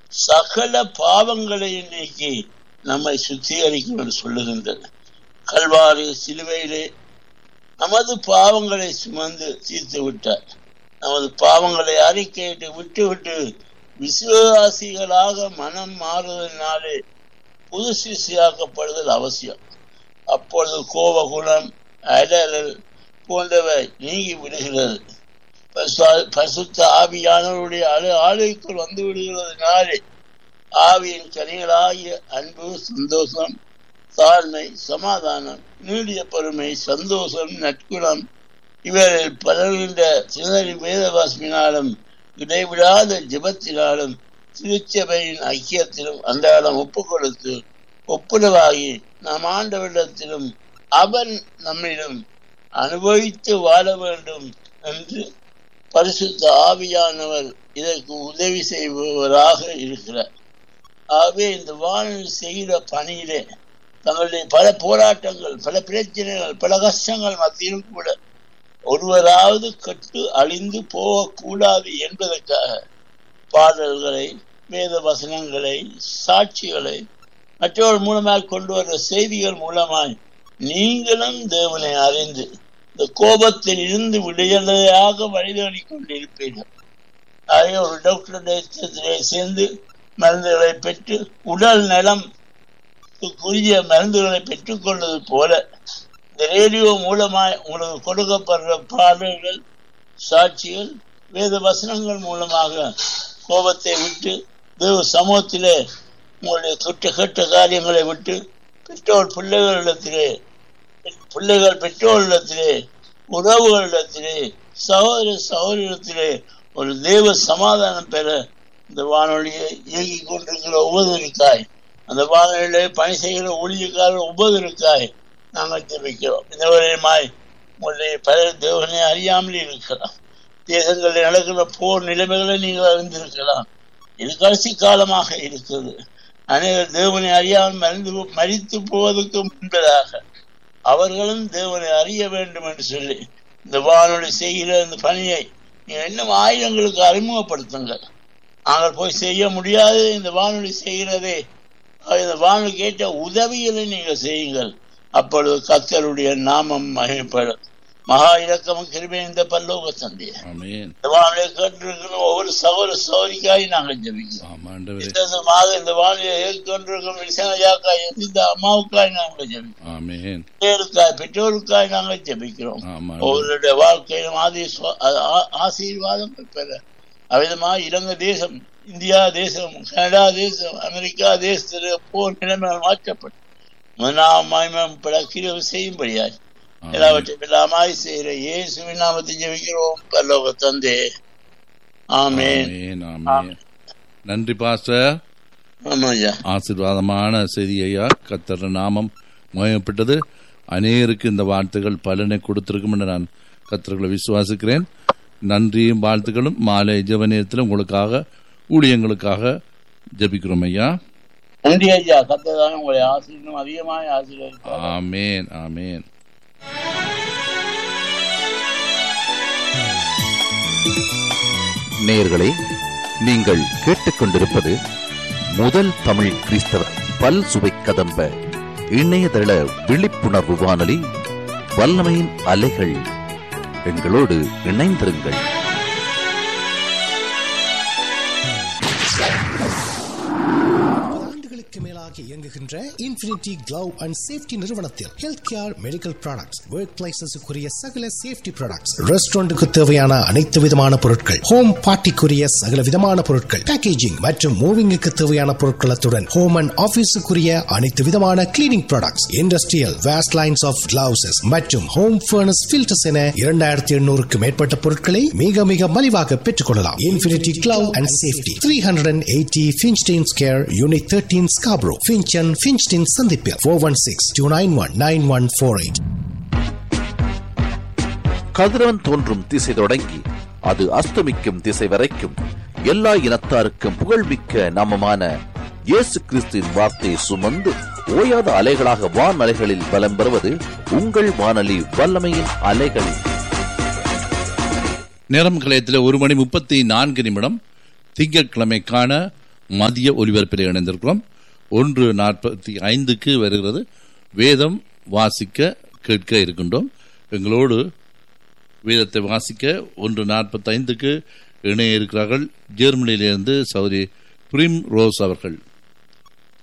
சகல பாவங்களையும் நீக்கி நம்மை சுத்திகரிக்கும் என்று சொல்லுகின்றன கல்வாரி சிலுவையிலே நமது பாவங்களை சுமந்து தீர்த்து விட்டார் நமது பாவங்களை அறிக்கையிட்டு விட்டு விட்டு விசுவாசிகளாக மனம் மாறுவதனாலே புது சிசியாக்கப்படுதல் அவசியம் அப்பொழுது கோபகுணம் அலறல் போன்றவை நீங்கி விடுகிறது பசுத்த ஆவியானவருடைய அழு ஆளுக்குள் வந்து விடுகிறதுனாலே ஆவியின் கனிகளாகிய அன்பு சந்தோஷம் தாழ்மை சமாதானம் நீடிய பொறுமை சந்தோஷம் நட்குணம் இவரில் பலர்கின்ற சிலரி வேதவாசினாலும் இடைவிடாத ஜபத்தினாலும் திருச்சபையின் ஐக்கியத்திலும் அன்றாடம் ஒப்பு கொடுத்து ஒப்புரவாகி நாம் ஆண்டவரிடத்திலும் அவன் நம்மிடம் அனுபவித்து வாழ வேண்டும் என்று பரிசுத்த ஆவியானவர் இதற்கு உதவி செய்பவராக இருக்கிறார் ஆகவே இந்த வானில் செய்கிற பணியிலே தங்களுடைய பல போராட்டங்கள் பல பிரச்சனைகள் பல கஷ்டங்கள் மத்தியிலும் கூட ஒருவராவது கட்டு அழிந்து போகக்கூடாது என்பதற்காக பாடல்களை வேத வசனங்களை சாட்சிகளை மற்றவர்கள் மூலமாக கொண்டு வர செய்திகள் மூலமாய் நீங்களும் தேவனை அறிந்து இந்த கோபத்தில் இருந்து விடுதலையாக வழிதோடி கொண்டிருப்பீர்கள் ஆகவே ஒரு டாக்டருடைய சேர்ந்து மருந்துகளை பெற்று உடல் நலம் குறிய மருந்துகளை பெற்றுக்கொள்வது போல இந்த ரேடியோ மூலமாய் உங்களுக்கு கொடுக்கப்படுற பாடல்கள் சாட்சிகள் வேத வசனங்கள் மூலமாக கோபத்தை விட்டு தேவ சமூகத்திலே உங்களுடைய கெட்ட கெட்ட காரியங்களை விட்டு பெற்றோர் பிள்ளைகளிடத்திலே பிள்ளைகள் பெற்றோரிடத்திலே உறவுகளிடத்திலே சகோதர சகோதரத்திலே ஒரு தேவ சமாதானம் பெற இந்த வானொலியை இயங்கிக் கொண்டிருக்கிற உபதவிக்காய் அந்த வானொலியிலே பணி செய்கிற ஊழியக்காரர் உபதவிக்காய் நாங்கள் தெரிவிக்கிறோம் இந்த வரையுமாய் உங்களுடைய பல தேவனை அறியாமல் இருக்கலாம் தேசங்களில் நடக்கிற போர் நிலைமைகளை நீங்கள் அறிந்திருக்கலாம் இது கடைசி காலமாக இருக்கிறது அனைவர் தேவனை அறியாமல் மறிந்து மறித்து போவதற்கு முன்பதாக அவர்களும் தேவனை அறிய வேண்டும் என்று சொல்லி இந்த வானொலி செய்கிற இந்த பணியை நீங்கள் இன்னும் ஆயுதங்களுக்கு அறிமுகப்படுத்துங்கள் நாங்கள் போய் செய்ய முடியாது இந்த வானொலி செய்கிறதே இந்த வானொலி கேட்ட உதவிகளை நீங்கள் செய்யுங்கள் அப்பொழுது கத்தருடைய நாமம் மகிழ்ப்படும் மகா இலக்கமும் கிருபை இந்த பல்லோக தந்தைய இந்த வானிலை கேட்டிருக்கிற ஒவ்வொரு சகோதர சோரிக்காய் நாங்கள் ஜபிக்கிறோம் விசேஷமாக இந்த வானிலை ஏற்கொண்டிருக்கும் விசனையாக்காய் இந்த அம்மாவுக்காய் நாங்கள் ஜபிக்கிறோம் பேருக்காய் பெற்றோருக்காய் நாங்கள் ஜபிக்கிறோம் ஒவ்வொருடைய வாழ்க்கையிலும் ஆதி ஆசீர்வாதம் பெற அவ்விதமாக இலங்கை தேசம் இந்தியா தேசம் கனடா தேசம் அமெரிக்கா தேசத்தில் போர் நிலைமை மாற்றப்பட்டு மனாமயம் பல கிரவு செய்யும்படியாய் எல்லாவற்றையும் எல்லாமாய் செய்கிற இயேசுவின் நாமத்தை ஜெபிக்கிறோம் பல்லோக தந்தே ஆமேன் நன்றி பாஸ்டர் ஆமாய்யா ஆசீர்வாதமான செய்தி ஐயா கத்தர் நாமம் மயப்பட்டது அநேருக்கு இந்த வார்த்தைகள் பலனை கொடுத்திருக்கும் என்று நான் கத்தர்களை விசுவாசிக்கிறேன் நன்றியும் வாழ்த்துக்களும் மாலை ஜெவனியத்தில் உங்களுக்காக ஊழியங்களுக்காக ஜபிக்கிறோம் ஐயா நன்றி ஐயா கத்ததான உங்களை ஆசீர்வம் அதிகமாக ஆசீர்வதிப்பார் ஆமேன் ஆமேன் நேயர்களே நீங்கள் கேட்டுக்கொண்டிருப்பது முதல் தமிழ் கிறிஸ்தவ பல் சுவை கதம்ப இணையதள விழிப்புணர்வு வானொலி வல்லமையின் அலைகள் எங்களோடு இணைந்திருங்கள் மேலாக இயங்குகின்ற இன்ஃபினிட்டி கிளவ் அண்ட் சேஃப்டி நிறுவனத்தில் health care medical products work பிளேசஸுக்குரிய சகல சேஃப்டி ப்ராடக்ட்ஸ் ரெஸ்டாரண்ட்டுக்கு தேவையான அனைத்து விதமான பொருட்கள் ஹோம் பார்ட்டிக்குரிய சகல விதமான பொருட்கள் பேக்கேஜிங் மற்றும் மூவிங்குக்கு தேவையான பொருட்களத்துடன் ஹோம் அண்ட் ஆபீஸுக்குரிய அனைத்து விதமான cleaning products industrial waste lines of gloves மற்றும் ஹோம் ஃபர்னஸ் ஃபில்டர்ஸ் என இரண்டாயிரத்தி எண்ணூறுக்கு மேற்பட்ட பொருட்களை மிக மிக மலிவாக பெற்றுக் கொள்ளலாம் infinity glove and safety three hundred and eighty Finchdene square unit thirteen Scarborough Finch and Finchdene சந்திப்பில் four one six two nine one nine one four eight கதிரவன் தோன்றும் திசை தொடங்கி அது அஸ்தமிக்கும் திசை வரைக்கும் எல்லா இனத்தாருக்கும் புகழ்மிக்க நாமமான இயேசு கிறிஸ்துவின் வார்த்தையை சுமந்து ஓயாத அலைகளாக வான் அலைகளில் பலம் பெறுவது உங்கள் வானொலி வல்லமையின் அலைகள் நேரம் கலையத்தில் ஒரு மணி முப்பத்தி நான்கு நிமிடம் திங்கட்கிழமைக்கான மதிய ஒலிபரப்பில் இணைந்திருக்கிறோம் ஒன்று நாற்பத்தி ஐந்துக்கு வருகிறது வேதம் வாசிக்க கேட்க இருக்கின்றோம் எங்களோடு வேதத்தை வாசிக்க ஒன்று நாற்பத்தைந்துக்கு இணைய இருக்கிறார்கள் ஜெர்மனியிலிருந்து சௌரி பிரிம் ரோஸ் அவர்கள்